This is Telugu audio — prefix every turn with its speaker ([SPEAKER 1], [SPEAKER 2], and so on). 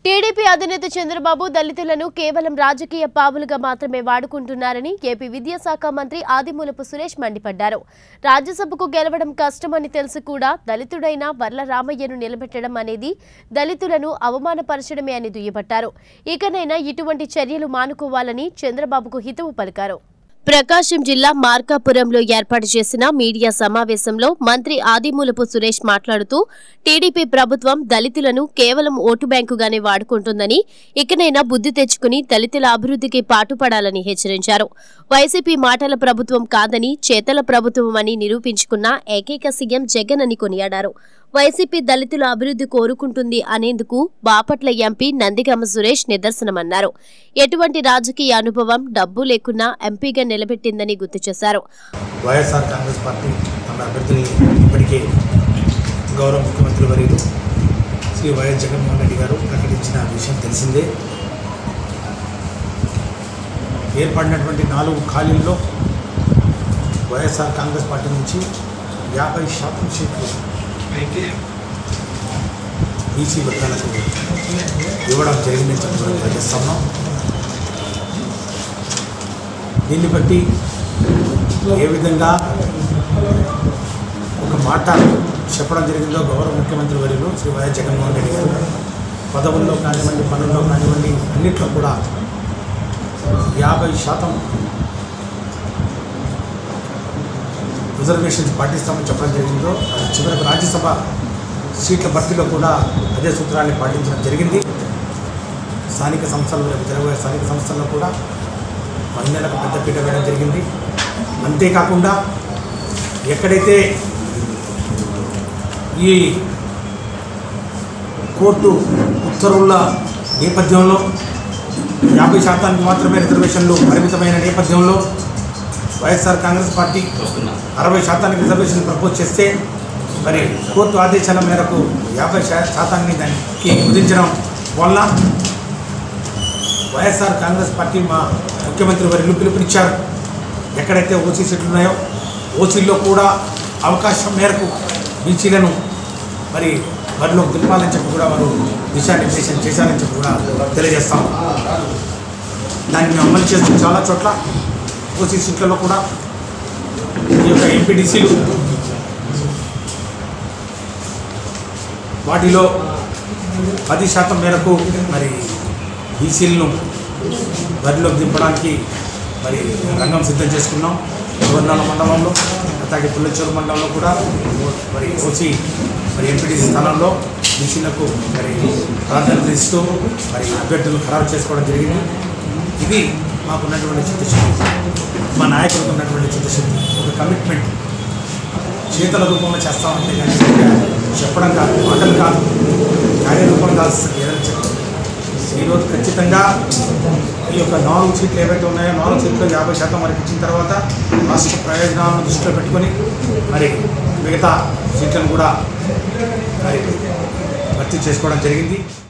[SPEAKER 1] టీడీపీ అధినేత చంద్రబాబు దళితులను కేవలం రాజకీయ పావులుగా మాత్రమే వాడుకుంటున్నారని ఏపీ విద్యాశాఖ మంత్రి ఆదిమూలపు సురేష్ మండిపడ్డారు రాజ్యసభకు గెలవడం కష్టమని తెలిసి కూడా దళితుడైన వర్ల రామయ్యను నిలబెట్టడం అనేది దళితులను అవమానపరచడమే అని దుయ్యబట్టారు ఇకనైనా ఇటువంటి చర్యలు మానుకోవాలని చంద్రబాబుకు హితవు పలికారు ప్రకాశం జిల్లా మార్కాపురంలో ఏర్పాటు చేసిన మీడియా సమావేశంలో మంత్రి ఆదిమూలపు సురేష్ మాట్లాడుతూ టీడీపీ ప్రభుత్వం దళితులను కేవలం ఓటు బ్యాంకుగానే వాడుకుంటుందని ఇకనైనా బుద్ధి తెచ్చుకుని దళితుల అభివృద్ధికి పాటుపడాలని హెచ్చరించారు వైసీపీ మాటల ప్రభుత్వం కాదని చేతల ప్రభుత్వం అని నిరూపించుకున్న ఏకైక సీఎం జగన్ అని కొనియాడారు వైసీపీ దళితుల అభివృద్ధి కోరుకుంటుంది అనేందుకు బాపట్ల ఎంపీ నందిగమ సురేష్ నిదర్శనమన్నారు ఎటువంటి రాజకీయ అనుభవం డబ్బు లేకున్నా ఎంపీగా నిలబెట్టిందని గుర్తు చేశారు
[SPEAKER 2] వైఎస్ఆర్ కాంగ్రెస్ పార్టీ తమ అభ్యర్థిని ఇప్పటికే గౌరవ ముఖ్యమంత్రి వర్యులు శ్రీ వైఎస్ జగన్మోహన్ రెడ్డి గారు ప్రకటించిన విషయం తెలిసిందే ఏర్పడినటువంటి నాలుగు ఖాళీల్లో వైఎస్ఆర్ కాంగ్రెస్ పార్టీ నుంచి యాభై శాతం సీట్లు బీసీ వర్గాలకు ఇవ్వడం జరిగిందని చెప్పడం జరిగిస్తున్నాం దీన్ని బట్టి ఏ విధంగా ఒక మాట చెప్పడం జరిగిందో గౌరవ ముఖ్యమంత్రి వర్యులు శ్రీ వైఎస్ జగన్మోహన్ రెడ్డి గారు పదవుల్లో కానివ్వండి పనుల్లో కానివ్వండి అన్నిట్లో కూడా యాభై శాతం రిజర్వేషన్స్ పాటిస్తామని చెప్పడం జరిగిందో అది చివరకు రాజ్యసభ సీట్ల భర్తీలో కూడా అదే సూత్రాన్ని పాటించడం జరిగింది స్థానిక సంస్థలు రేపు జరగబోయే స్థానిక సంస్థల్లో కూడా మహిళలకు పెద్దపీట వేయడం జరిగింది అంతేకాకుండా ఎక్కడైతే ఈ కోర్టు ఉత్తర్వుల నేపథ్యంలో యాభై శాతానికి మాత్రమే రిజర్వేషన్లు పరిమితమైన నేపథ్యంలో వైఎస్ఆర్ కాంగ్రెస్ పార్టీ అరవై శాతానికి రిజర్వేషన్ ప్రపోజ్ చేస్తే మరి కోర్టు ఆదేశాల మేరకు యాభై శా- శాతాన్ని దానికి కుదించడం వల్ల వైఎస్ఆర్ కాంగ్రెస్ పార్టీ మా ముఖ్యమంత్రి వర్యులు పిలుపునిచ్చారు ఎక్కడైతే ఓసీ సీట్లు ఉన్నాయో ఓసీల్లో కూడా అవకాశం మేరకు బీసీలను మరి వారిలో దింపాలని చెప్పి కూడా వారు దిశానిర్దేశం చేశారని చెప్పి కూడా తెలియజేస్తాం దాన్ని మేము అమలు చేస్తూ చాలా చోట్ల ఓసీ సీట్లలో కూడా ఈ యొక్క ఎంపీడీసీలు వాటిలో పది శాతం మేరకు మరి బీసీలను బరిలోకి దింపడానికి మరి రంగం సిద్ధం చేసుకున్నాం గవర్నాల మండలంలో అలాగే పుల్లచెరు మండలంలో కూడా మరి ఓసీ మరి ఎంపీటీసీ స్థానంలో బీసీలకు మరి ప్రాధాన్యత ఇస్తూ మరి అభ్యర్థులను ఖరారు చేసుకోవడం జరిగింది ఇది మాకున్నటువంటి చిత్తశుద్ధి మా నాయకులకు ఉన్నటువంటి చిత్తశుద్ధి ఒక కమిట్మెంట్ చేతల రూపంలో చేస్తామంటే కానీ చెప్పడం కాదు మాటలు కాదు కార్యరూపం కాదు ఏదైనా చెప్పడం ఈరోజు ఖచ్చితంగా ఈ యొక్క నాలుగు సీట్లు ఏవైతే ఉన్నాయో నాలుగు సీట్లు యాభై శాతం వరకు ఇచ్చిన తర్వాత రాష్ట్ర ప్రయోజనాలను దృష్టిలో పెట్టుకొని మరి మిగతా సీట్లను కూడా మరి భర్తీ చేసుకోవడం జరిగింది